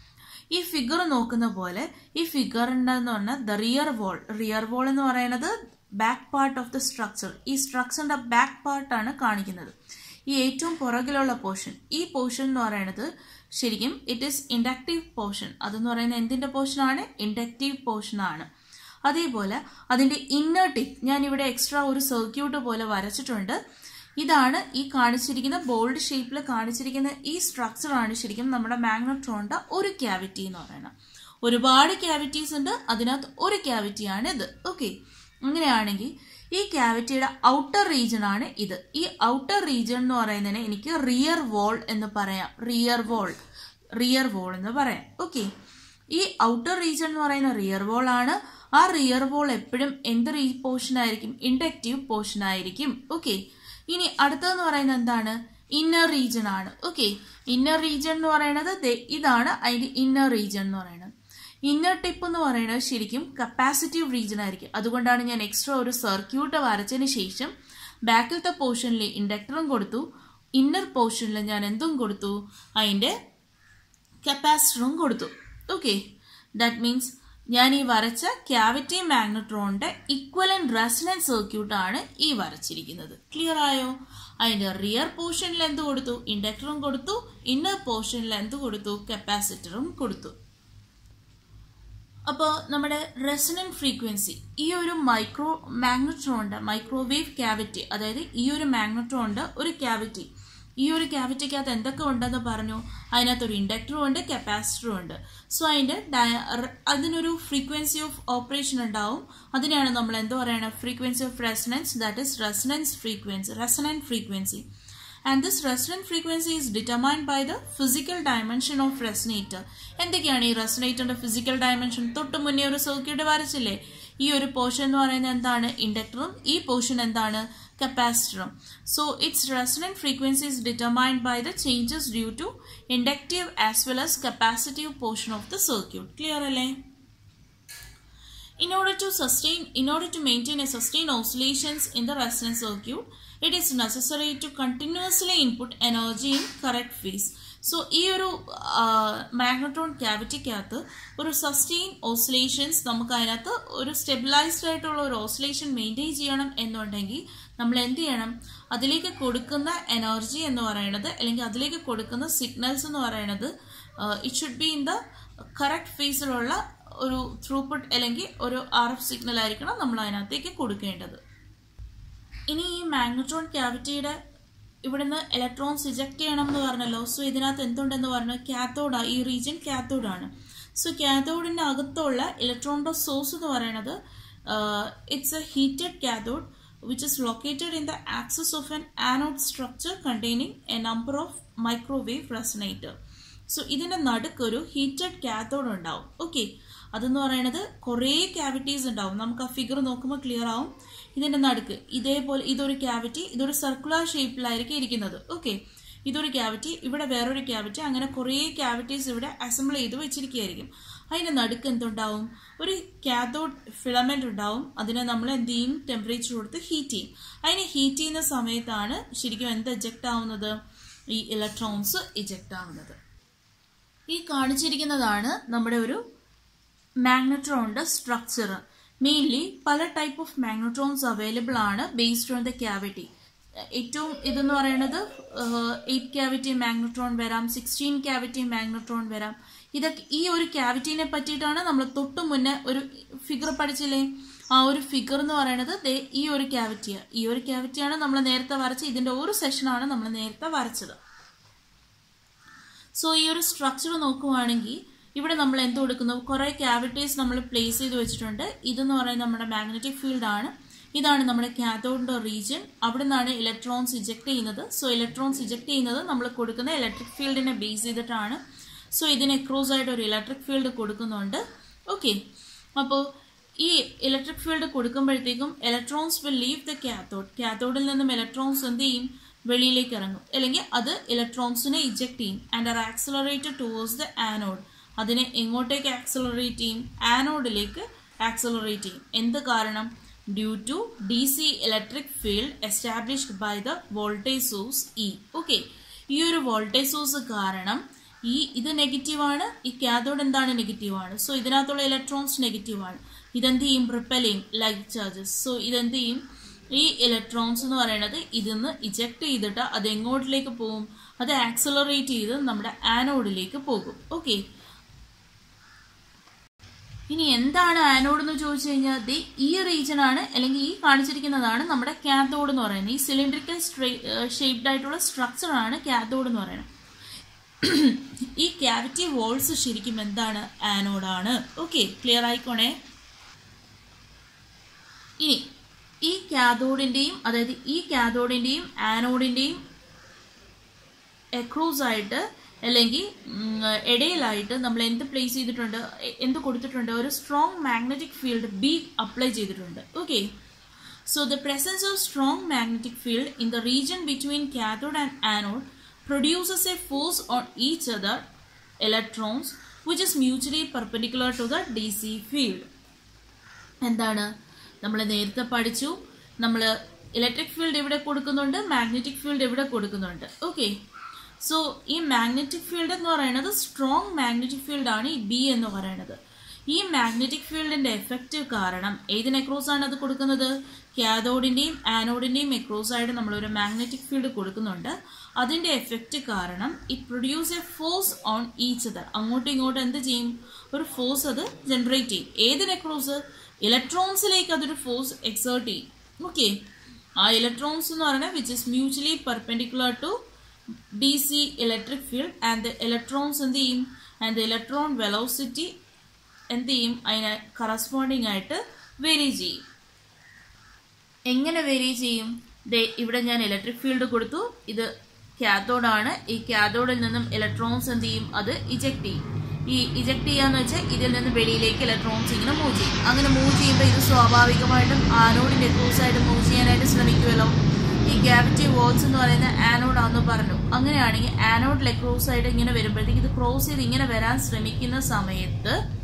ഈ ഫിഗർ നോക്കുന്ന പോലെ ഈ ഫിഗർ ഉണ്ടെന്ന് പറഞ്ഞാൽ the rear wall rear wall എന്ന് പറയുന്നത് back part of the structure ഈ സ്ട്രക്ചറിന്റെ ബാക്ക് പാർട്ടാണ് കാണിക്കുന്നത് ഈ ഏറ്റവും പുറകിലുള്ള പോർഷൻ ഈ പോർഷൻ എന്ന് പറയുന്നത് ശരിക്കും ഇറ്റ് ഈസ് ഇൻഡക്റ്റീവ് പോർഷൻ അതെന്ന് പറയുന്നത് എന്തിന്റെ പോർഷൻ ആണ് ഇൻഡക്റ്റീവ് പോർഷൻ ആണ് അതേപോലെ അതിന്റെ ഇന്നർ ടിപ്പ് ഞാൻ ഇവിടെ എക്സ്ട്രാ ഒരു സർക്യൂട്ട് പോലെ വരച്ചിട്ടുണ്ട് ഇതാണ് ഈ കാണിച്ചിരിക്കുന്ന ബോൾഡ് ഷേപ്പിൽ കാണിച്ചിരിക്കുന്ന ഈ സ്ട്രക്ചറാണ് ശരിക്കും നമ്മുടെ മാഗ്നട്രോണിന്റെ ഒരു ക്യാവിറ്റി എന്ന് പറയുന്നത് ഒരുപാട് ക്യാവിറ്റീസ് ഉണ്ട് അതിനകത്ത് ഒരു ക്യാവിറ്റിയാണ് ഇത് ഓക്കെ അങ്ങനെയാണെങ്കിൽ ഈ ക്യാവിറ്റിയുടെ ഔട്ടർ റീജിയൻ ആണ് ഇത് ഈ ഔട്ടർ റീജിയൻ എന്ന് പറയുന്നതിന് എനിക്ക് റിയർ വോൾ എന്ന് പറയാം റിയർ വോൾ റിയർ വോൾ എന്ന് പറയാം ഓക്കെ ഈ ഔട്ടർ റീജിയൻ എന്ന് പറയുന്ന റിയർ വോൾ ആണ് ആ റിയർ വോൾ എപ്പോഴും എന്ത് റീ പോർഷൻ ആയിരിക്കും ഇൻഡക്റ്റീവ് പോർഷൻ ആയിരിക്കും ഓക്കെ ഇനി അടുത്തതെന്ന് പറയുന്നത് എന്താണ് ഇന്നർ റീജിയൻ ആണ് ഓക്കെ ഇന്നർ റീജിയൻ എന്ന് പറയുന്നത് ഇതാണ് അതിന്റെ ഇന്നർ റീജിയൻ എന്ന് പറയുന്നത് ഇന്നർ ടിപ്പ് എന്ന് പറയുന്നത് ശരിക്കും കപ്പാസിറ്റീവ് റീജിയൻ ആയിരിക്കും അതുകൊണ്ടാണ് ഞാൻ എക്സ്ട്രാ ഒരു സർക്യൂട്ട് വരച്ചതിന് ശേഷം ബാക്കിലത്തെ പോർഷനിൽ ഇൻഡക്ടറും കൊടുത്തു ഇന്നർ പോർഷനിൽ ഞാൻ എന്തും കൊടുത്തു അതിൻ്റെ കപ്പാസിറ്ററും കൊടുത്തു ഓക്കെ ദാറ്റ് മീൻസ് ഞാൻ ഈ വരച്ച ക്യാവിറ്റി മാഗ്നട്രോണിന്റെ ഇക്വലൻ റെസനൻസ് സർക്യൂട്ട് ആണ് ഈ വരച്ചിരിക്കുന്നത് ക്ലിയർ ആയോ അതിന്റെ റിയർ പോർഷനിൽ എന്ത് കൊടുത്തു ഇൻഡക്ടറും കൊടുത്തു ഇന്നർ പോർഷനിൽ എന്ത് കൊടുത്തു കപ്പാസിറ്ററും കൊടുത്തു അപ്പോൾ നമ്മുടെ റെസനന്റ് ഫ്രീക്വൻസി ഈ ഒരു മൈക്രോ മാഗ്നട്രോണിന്റെ മൈക്രോവേവ് ക്യാവിറ്റി അതായത് ഈ ഒരു മാഗ്നട്രോണിന്റെ ഒരു ക്യാവിറ്റി ഈ ഒരു ക്യാവിറ്റിക്കകത്ത് എന്തൊക്കെ ഉണ്ടെന്ന് പറഞ്ഞു അതിനകത്ത് ഒരു ഇൻഡക്ടറും ഉണ്ട് കപ്പാസിറ്ററും ഉണ്ട് സോ അതിന്റെ അതിനൊരു ഫ്രീക്വൻസി ഓഫ് ഓപ്പറേഷൻ ഉണ്ടാവും അതിനെയാണ് നമ്മൾ എന്ത് പറയണത് frequency of resonance that is resonance frequency resonant frequency and this resonant frequency is determined by the physical dimension of resonator എന്തൊക്കെയാണ് ഈ റെസനേറ്ററിന്റെ ഫിസിക്കൽ ഡയമെൻഷൻ തൊട്ട് മുന്നേ ഒരു സർക്യൂട്ട് വരച്ചില്ലേ ഈ ഒരു പോർഷൻ എന്ന് പറയുന്നത് എന്താണ് ഇൻഡക്ടറും ഈ പോർഷൻ എന്താണ് കപ്പാസിറ്ററും so its resonant frequency is determined by the changes due to inductive as well as capacitive portion of the circuit clear അല്ലേ In order to sustain, in order to maintain a sustained oscillations in the resonance circuit, it is necessary to continuously input energy in correct phase. So ഈ ഒരു മാഗ്നട്രോൺ ക്യാവിറ്റിക്കകത്ത് ഒരു സസ്റ്റെയിൻ ഓസിലേഷൻസ് നമുക്ക് അതിനകത്ത് ഒരു സ്റ്റെബിലൈസ്ഡ് ആയിട്ടുള്ള ഒരു ഓസിലേഷൻ മെയിൻറ്റെയിൻ ചെയ്യണം എന്നുണ്ടെങ്കിൽ നമ്മൾ എന്ത് ചെയ്യണം അതിലേക്ക് കൊടുക്കുന്ന എനർജി എന്ന് പറയുന്നത് അല്ലെങ്കിൽ അതിലേക്ക് കൊടുക്കുന്ന സിഗ്നൽസ് എന്ന് പറയുന്നത് it should be in the correct ഫേസിലുള്ള ഒരു ത്രൂപുട്ട് അല്ലെങ്കിൽ ഒരു ആർ എഫ് സിഗ്നൽ ആയിരിക്കണം നമ്മൾ അതിനകത്തേക്ക് കൊടുക്കേണ്ടത് ഇനി ഈ മാഗ്നട്രോൺ ക്യാവിറ്റിയുടെ ഇവിടുന്ന് ഇലക്ട്രോൺസ് ഇജക്ട് ചെയ്യണം എന്ന് പറഞ്ഞല്ലോ സോ ഇതിനകത്ത് എന്തുണ്ടെന്ന് പറഞ്ഞു കാത്തോഡാ ഈ റീജിയൻ കാത്തോഡാണ് സോ കാത്തോഡിന്റെ അകത്തുള്ള ഇലക്ട്രോണിന്റെ സോഴ്സ് എന്ന് പറയുന്നത് it's a heated cathode which is located in the axis of an anode structure containing a number of microwave resonator so ഇതിന്റെ നടുക്കൊരു ഹീറ്റഡ് കാത്തോഡ് ഉണ്ടാവും ഓക്കെ അതെന്ന് പറയുന്നത് കുറേ ക്യാവിറ്റീസ് ഉണ്ടാവും നമുക്ക് ആ ഫിഗർ നോക്കുമ്പോൾ ക്ലിയർ ആവും ഇതിന്റെ നടുക്ക് ഇതേപോലെ ഇതൊരു ക്യാവിറ്റി ഇതൊരു സർക്കുലർ ഷേപ്പിലായിരിക്കും ഇരിക്കുന്നത് ഓക്കെ ഇതൊരു ക്യാവിറ്റി ഇവിടെ വേറൊരു ക്യാവിറ്റി അങ്ങനെ കുറേ ക്യാവിറ്റീസ് ഇവിടെ അസംബിൾ ചെയ്ത് വെച്ചിരിക്കുകയായിരിക്കും അതിന്റെ നടുക്ക് എന്തുണ്ടാവും ഒരു കാത്തോഡ് ഫിലമെന്റ് ഉണ്ടാവും അതിനെ നമ്മൾ എന്ത് ചെയ്യും ടെമ്പറേച്ചർ കൊടുത്ത് ഹീറ്റ് ചെയ്യും അതിനെ ഹീറ്റ് ചെയ്യുന്ന സമയത്താണ് ശരിക്കും എന്ത് ഇജക്റ്റ് ആവുന്നത് ഈ ഇലക്ട്രോൺസ് ഇജക്റ്റ് ആവുന്നത് ഈ കാണിച്ചിരിക്കുന്നതാണ് നമ്മുടെ ഒരു മാഗ്നട്രോണിന്റെ സ്ട്രക്ചർ മെയിൻലി പല ടൈപ്പ് ഓഫ് മാഗ്നട്രോൺസ് അവൈലബിൾ ആണ് ബേസ്ഡ് ഓൺ ദ ക്യാവിറ്റി ഏറ്റവും ഇതെന്ന് പറയുന്നത് എയ്റ്റ് ക്യാവിറ്റി മാഗ്നട്രോൺ വരാം സിക്സ്റ്റീൻ ക്യാവിറ്റി മാഗ്നട്രോൺ വരാം ഇതൊക്കെ ഈ ഒരു ക്യാവിറ്റീനെ പറ്റിയിട്ടാണ് നമ്മൾ തൊട്ടു മുന്നേ ഒരു ഫിഗർ പഠിച്ചില്ലേ ആ ഒരു ഫിഗർ എന്ന് പറയുന്നത് ഈ ഒരു ക്യാവിറ്റിയാണ് ഈ ഒരു ക്യാവിറ്റിയാണ് നമ്മൾ നേരത്തെ വരച്ച ഇതിന്റെ ഒരു സെഷനാണ് നമ്മൾ നേരത്തെ വരച്ചത് സോ ഈ ഒരു സ്ട്രക്ചർ നോക്കുവാണെങ്കിൽ ഇവിടെ നമ്മൾ എന്ത് കൊടുക്കുന്നു കുറേ ക്യാവിറ്റീസ് നമ്മൾ പ്ലേസ് ചെയ്ത് വെച്ചിട്ടുണ്ട് ഇതെന്ന് പറയുന്നത് നമ്മുടെ മാഗ്നറ്റിക് ഫീൽഡ് ആണ് ഇതാണ് നമ്മുടെ കാത്തോഡിന്റെ റീജിയൻ അവിടെ നിന്നാണ് ഇലക്ട്രോൺസ് ഇജക്ട് ചെയ്യുന്നത് സോ ഇലക്ട്രോൺസ് ഇജക്ട് ചെയ്യുന്നത് നമ്മൾ കൊടുക്കുന്ന ഇലക്ട്രിക് ഫീൽഡിനെ ബേസ് ചെയ്തിട്ടാണ് സോ ഇതിന് എക്രോസ് ആയിട്ട് ഒരു ഇലക്ട്രിക് ഫീൽഡ് കൊടുക്കുന്നുണ്ട് ഓക്കെ അപ്പോൾ ഈ ഇലക്ട്രിക് ഫീൽഡ് കൊടുക്കുമ്പോഴത്തേക്കും electrons will leave the cathode കാത്തോഡിൽ നിന്നും ഇലക്ട്രോൺസ് എന്ത് ചെയ്യും വെളിയിലേക്ക് ഇറങ്ങും അല്ലെങ്കിൽ അത് ഇലക്ട്രോൺസിനെ ഇജക്ട് ചെയ്യും and are accelerated towards the anode അതിനെ എങ്ങോട്ടേക്ക് ആക്സലറേറ്റ് ചെയ്യും ആനോഡിലേക്ക് ആക്സലറേറ്റ് ചെയ്യും എന്ത് കാരണം due to D C electric field established by the voltage source E okay ഈ ഒരു വോൾട്ടേജ് സോഴ്സ് കാരണം ഈ ഇത് നെഗറ്റീവാണ് ഈ കാഥോഡ് എന്താണ് നെഗറ്റീവാണ് സോ ഇതിനകത്തുള്ള ഇലക്ട്രോൺസ് നെഗറ്റീവാണ് ഇതെന്ത് ചെയ്യും റിപ്പൽ ചെയ്യും ലൈറ്റ് ചാർജസ് സോ ഇതെന്ത് ചെയ്യും ഈ ഇലക്ട്രോൺസ് എന്ന് പറയുന്നത് ഇതിന്ന് ഇജക്ട് ചെയ്തിട്ട് അത് എങ്ങോട്ടിലേക്ക് പോകും അത് ആക്സലറേറ്റ് ചെയ്ത് നമ്മുടെ ആനോഡിലേക്ക് പോകും ഓക്കെ ഇനി എന്താണ് ആനോഡ് എന്ന് ചോദിച്ചു കഴിഞ്ഞാൽ ദേ ഈ റീജൻ ആണ് അല്ലെങ്കിൽ ഈ കാണിച്ചിരിക്കുന്നതാണ് നമ്മുടെ കാത്തോഡ് എന്ന് പറയുന്നത് ഈ സിലിണ്ടറിക്കൽ ഷേപ്ഡ് ആയിട്ടുള്ള സ്ട്രക്ചർ ആണ് കാത്തോഡ് എന്ന് പറയുന്നത് ഈ ക്യാവിറ്റി വോൾസ് ശരിക്കും എന്താണ് ആനോഡാണ് ഓക്കെ ക്ലിയർ ആയിക്കോണേ ഇനി ഈ കാഥോഡിന്റെയും അതായത് ഈ കാഥോഡിന്റെയും ആനോഡിന്റെയും എക്രൂസ് ആയിട്ട് അല്ലെങ്കിൽ ഇടയിലായിട്ട് നമ്മൾ എന്ത് പ്ലേസ് ചെയ്തിട്ടുണ്ട് എന്ത് കൊടുത്തിട്ടുണ്ട് ഒരു strong magnetic field B apply ചെയ്തിട്ടുണ്ട് okay so the presence of strong magnetic field in the region between cathode and anode produces a force on each other electrons which is mutually perpendicular to the DC field. എന്താണ് നമ്മൾ നേരത്തെ പഠിച്ചു നമ്മൾ ഇലക്ട്രിക് ഫീൽഡ് ഇവിടെ കൊടുക്കുന്നുണ്ട് മാഗ്നറ്റിക് ഫീൽഡ് ഇവിടെ കൊടുക്കുന്നുണ്ട് ഓക്കെ സോ ഈ മാഗ്നറ്റിക് ഫീൽഡ് എന്ന് പറയുന്നത് സ്ട്രോങ് മാഗ്നറ്റിക് ഫീൽഡ് ആണ് ഈ ബി എന്ന് പറയുന്നത് ഈ മാഗ്നറ്റിക് ഫീൽഡിന്റെ എഫക്റ്റ് കാരണം ഏതിന് എക്രോസ് ആണ് അത് കൊടുക്കുന്നത് കാഥോഡിന്റെയും ആനോഡിന്റെയും എക്രോസ് ആയിട്ട് നമ്മൾ ഒരു മാഗ്നറ്റിക് ഫീൽഡ് കൊടുക്കുന്നുണ്ട് അതിന്റെ എഫക്റ്റ് കാരണം it produce a force on each other അങ്ങോട്ടും ഇങ്ങോട്ടും എന്ത് ചെയ്യും ഒരു ഫോഴ്സ് അത് ജനറേറ്റ് ചെയ്യും ഏതിന് എക്രോസ് ഇലക്ട്രോൺസിലേക്ക് അതൊരു ഫോഴ്സ് എക്സേർട്ട് ചെയ്യും ഓക്കെ ആ ഇലക്ട്രോൺസ് എന്ന് പറയുന്നത് which is mutually perpendicular to D C electric field and the electrons എന്ത് ചെയ്യും ആൻഡ് ദ ഇലക്ട്രോൺ വെലോസിറ്റി എന്ത് ചെയ്യും അതിന് കറസ്പോണ്ടിങ് ആയിട്ട് വേരി ചെയ്യും എങ്ങനെ വേരി ചെയ്യും ദേ ഇവിടെ ഞാൻ ഇലക്ട്രിക് ഫീൽഡ് കൊടുത്തു ഇത് കാത്തോഡാണ് ഈ കാത്തോഡിൽ നിന്നും ഇലക്ട്രോൺസ് എന്ത് ചെയ്യും അത് ഇജക്ട് ചെയ്യും ഈ ഇജക്ട് ചെയ്യാന്ന് വെച്ചാൽ ഇതിൽ നിന്ന് വെളിയിലേക്ക് ഇലക്ട്രോൺസ് ഇങ്ങനെ മൂവ് ചെയ്യും അങ്ങനെ മൂവ് ചെയ്യുമ്പോൾ ഇത് സ്വാഭാവികമായിട്ടും ആനോഡിന്റെ ക്രോസ് ആയിട്ട് മൂവ് ചെയ്യാനായിട്ട് ശ്രമിക്കുമല്ലോ ഈ ഗ്രാവിറ്റി വോൾസ് എന്ന് പറയുന്ന ആനോഡ് ആണെന്ന് പറഞ്ഞു അങ്ങനെയാണെങ്കിൽ ആനോഡ് ലെക്രോസ് ആയിട്ട് ഇങ്ങനെ വരുമ്പോഴത്തേക്ക് ഇത് ക്രോസ് ചെയ്ത് ഇങ്ങനെ വരാൻ ശ്രമിക്കുന്ന സമയത്ത്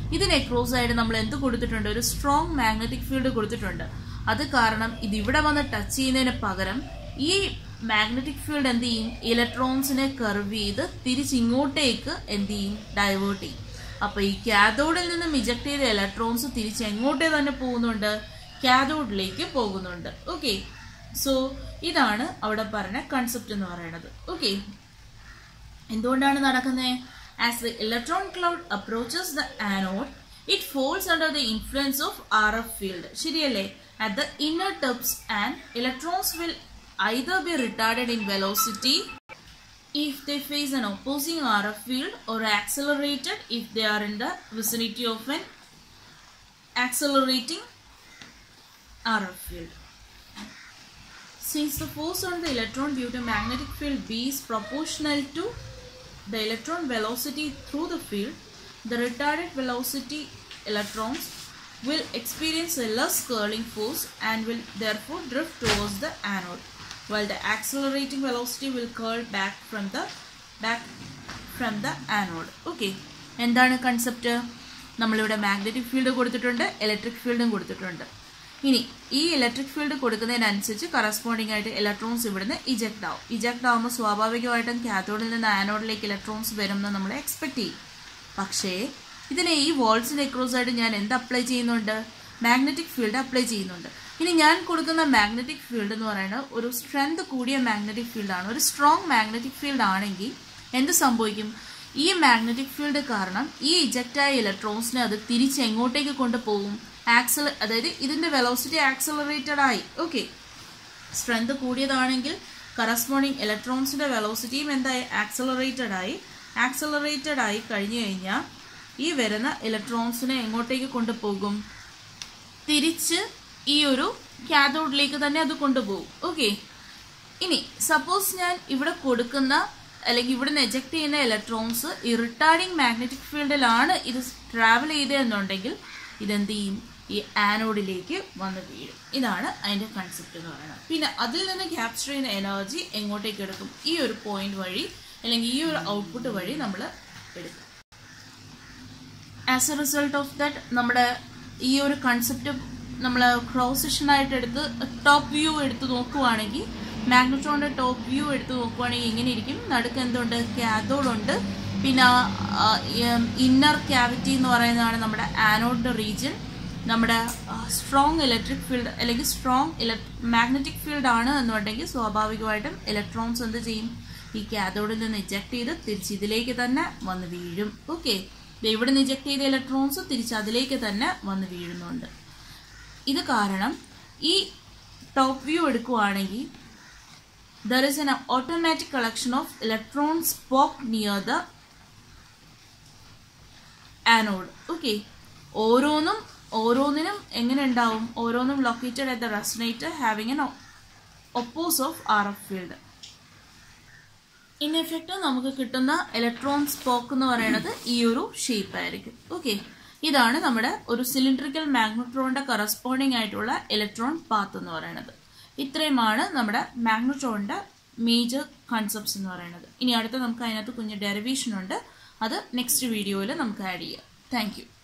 ഇതിന് എക്രോസ് ആയിട്ട് നമ്മൾ എന്ത് കൊടുത്തിട്ടുണ്ട് ഒരു സ്ട്രോങ് മാഗ്നറ്റിക് ഫീൽഡ് കൊടുത്തിട്ടുണ്ട് അത് കാരണം ഇത് ഇവിടെ വന്ന് ടച്ച് ചെയ്യുന്നതിന് പകരം ഈ മാഗ്നറ്റിക് ഫീൽഡ് എന്ത് ചെയ്യും ഇലക്ട്രോൺസിനെ കർവ് ചെയ്ത് തിരിച്ചിങ്ങോട്ടേക്ക് എന്ത് ചെയ്യും ഡൈവേർട്ട് ചെയ്യും അപ്പൊ ഈ കാഥോഡിൽ നിന്നും ഇജക്ട് ചെയ്ത ഇലക്ട്രോൺസ് തിരിച്ച് എങ്ങോട്ടേ തന്നെ പോകുന്നുണ്ട് കാഥോഡിലേക്ക് പോകുന്നുണ്ട് ഓക്കെ സോ ഇതാണ് അവിടെ പറഞ്ഞ കൺസെപ്റ്റ് എന്ന് പറയുന്നത് ഓക്കെ എന്തുകൊണ്ടാണ് നടക്കുന്നത് as the electron cloud approaches the anode it falls under the influence of R F field ശരിയല്ലേ at the inner tips and electrons will either be retarded in velocity if they face an opposing RF field or accelerated if they are in the vicinity of an accelerating RF field. Since the force on the electron due to magnetic field B is proportional to the electron velocity through the field, the retarded velocity electrons will experience a less curling force and will therefore drift towards the anode while the accelerating velocity will curl back from the back from the anode okay എന്താണ് കൺസെപ്റ്റ് നമ്മളിവിടെ മാഗ്നറ്റിക് ഫീൽഡ് കൊടുത്തിട്ടുണ്ട് ഇലക്ട്രിക് ഫീൽഡും കൊടുത്തിട്ടുണ്ട് ഇനി ഈ ഇലക്ട്രിക് ഫീൽഡ് കൊടുക്കുന്നതിനനുസരിച്ച് കറസ്പോണ്ടിങ് ആയിട്ട് ഇലക്ട്രോൺസ് ഇവിടുന്ന് ഇജക്ട് ആവും ഇജക്ട് ആവുമ്പോൾ സ്വാഭാവികമായിട്ടും കാത്തോഡിൽ നിന്ന് ആനോഡിലേക്ക് ഇലക്ട്രോൺസ് വരും എന്ന് നമ്മൾ എക്സ്പെക്ട് ചെയ്യും പക്ഷേ ഇതിനെ ഈ വോൾസിന് എക്രോസ് ആയിട്ട് ഞാൻ എന്ത് അപ്ലൈ ചെയ്യുന്നുണ്ട് മാഗ്നറ്റിക് ഫീൽഡ് അപ്ലൈ ചെയ്യുന്നുണ്ട് ഇനി ഞാൻ കൊടുക്കുന്ന മാഗ്നറ്റിക് ഫീൽഡ് എന്ന് പറയുന്നത് ഒരു സ്ട്രെങ്ത് കൂടിയ മാഗ്നറ്റിക് ഫീൽഡാണ് ഒരു സ്ട്രോങ് മാഗ്നറ്റിക് ഫീൽഡ് ആണെങ്കിൽ എന്ത് സംഭവിക്കും ഈ മാഗ്നറ്റിക് ഫീൽഡ് കാരണം ഈ ഇജക്റ്റായ ഇലക്ട്രോൺസിനെ അത് തിരിച്ച് എങ്ങോട്ടേക്ക് കൊണ്ടുപോകും ആക്സല അതായത് ഇതിന്റെ വെലോസിറ്റി ആക്സലറേറ്റഡ് ആയി ഓക്കെ സ്ട്രെങ്ത് കൂടിയതാണെങ്കിൽ കറസ്പോണ്ടിങ് ഇലക്ട്രോൺസിന്റെ വെലോസിറ്റിയും എന്തായി ആക്സലറേറ്റഡ് ആയി ആക്സലറേറ്റഡ് ആയി കഴിഞ്ഞു കഴിഞ്ഞാൽ ഈ വരുന്ന ഇലക്ട്രോൺസിനെ എങ്ങോട്ടേക്ക് കൊണ്ടുപോകും തിരിച്ച് ഈ ഒരു കാഥോഡിലേക്ക് തന്നെ അത് കൊണ്ടുപോകും ഓക്കെ ഇനി സപ്പോസ് ഞാൻ ഇവിടെ കൊടുക്കുന്ന അല്ലെങ്കിൽ ഇവിടെ നിന്ന് എജക്ട് ചെയ്യുന്ന ഇലക്ട്രോൺസ് ഈ റിട്ടാർഡിങ് മാഗ്നറ്റിക് ഫീൽഡിലാണ് ഇത് ട്രാവൽ ചെയ്തതെന്നുണ്ടെങ്കിൽ ഇതെന്ത് ചെയ്യും ഈ ആനോഡിലേക്ക് വന്ന് വീഴും ഇതാണ് അതിന്റെ കൺസെപ്റ്റ് എന്ന് പറയുന്നത് പിന്നെ അതിൽ നിന്ന് ക്യാപ്ചർ ചെയ്യുന്ന എനർജി എങ്ങോട്ടേക്ക് എടുക്കും ഈ ഒരു പോയിന്റ് വഴി അല്ലെങ്കിൽ ഈ ഒരു ഔട്ട്പുട്ട് വഴി നമ്മൾ എടുക്കും as a result of that നമ്മുടെ ഈ ഒരു കൺസെപ്റ്റ് നമ്മൾ ക്രോസ് സെക്ഷനായിട്ട് എടുത്ത് ടോപ്പ് വ്യൂ എടുത്ത് നോക്കുവാണെങ്കിൽ മാഗ്നട്രോണിന്റെ ടോപ്പ് വ്യൂ എടുത്ത് നോക്കുവാണെങ്കിൽ എങ്ങനെ ഇരിക്കും നടുക്ക് എന്തുണ്ട് കാഥോഡ് ഉണ്ട് പിന്നെ ഇന്നർ ക്യാവിറ്റി എന്ന് പറയുന്നതാണ് നമ്മുടെ ആനോഡിന്റെ റീജിയൻ നമ്മുടെ സ്ട്രോങ് ഇലക്ട്രിക് ഫീൽഡ് അല്ലെങ്കിൽ സ്ട്രോങ് മാഗ്നറ്റിക് ഫീൽഡ് ആണ് എന്നുണ്ടെങ്കിൽ സ്വാഭാവികമായിട്ടും ഇലക്ട്രോൺസ് എന്ത് ചെയ്യും ഈ കാഥോഡിൽ നിന്ന് ഇജക്ട് ചെയ്ത് തിരിച്ച് ഇതിലേക്ക് തന്നെ വന്ന് വീഴും ഓക്കെ ഇവിടെ നിന്ന് ഇജക്ട് ചെയ്ത ഇലക്ട്രോൺസ് തിരിച്ച് അതിലേക്ക് തന്നെ വന്ന് വീഴുന്നുണ്ട് ഇത് കാരണം ഈ ടോപ്പ് വ്യൂ എടുക്കുവാണെങ്കിൽ there is an automatic collection of electrons പോക്ക് നിയർ ദ ആനോഡ് ഓക്കെ ഓരോന്നും ഓരോന്നിനും എങ്ങനെ ഉണ്ടാവും ഓരോന്നും located at the resonator having an oppose of R F field in effect നമുക്ക് കിട്ടുന്ന ഇലക്ട്രോൺ സ്പോക്ക് എന്ന് പറയുന്നത് ഈ ഒരു ഷേപ്പ് ആയിരിക്കും ഓക്കെ ഇതാണ് നമ്മുടെ ഒരു സിലിണ്ടറിക്കൽ മാഗ്നട്രോണിന്റെ കറസ്പോണ്ടിങ് ആയിട്ടുള്ള ഇലക്ട്രോൺ പാത്ത് എന്ന് പറയുന്നത് ഇത്രയുമാണ് നമ്മുടെ മാഗ്നട്രോണിന്റെ മേജർ കൺസെപ്റ്റ്സ് എന്ന് പറയുന്നത് ഇനി അടുത്ത നമുക്ക് അതിനകത്ത് കുഞ്ഞ് ഡെറിവേഷൻ ഉണ്ട് അത് നെക്സ്റ്റ് വീഡിയോയിൽ നമുക്ക് ആഡ് ചെയ്യാം താങ്ക്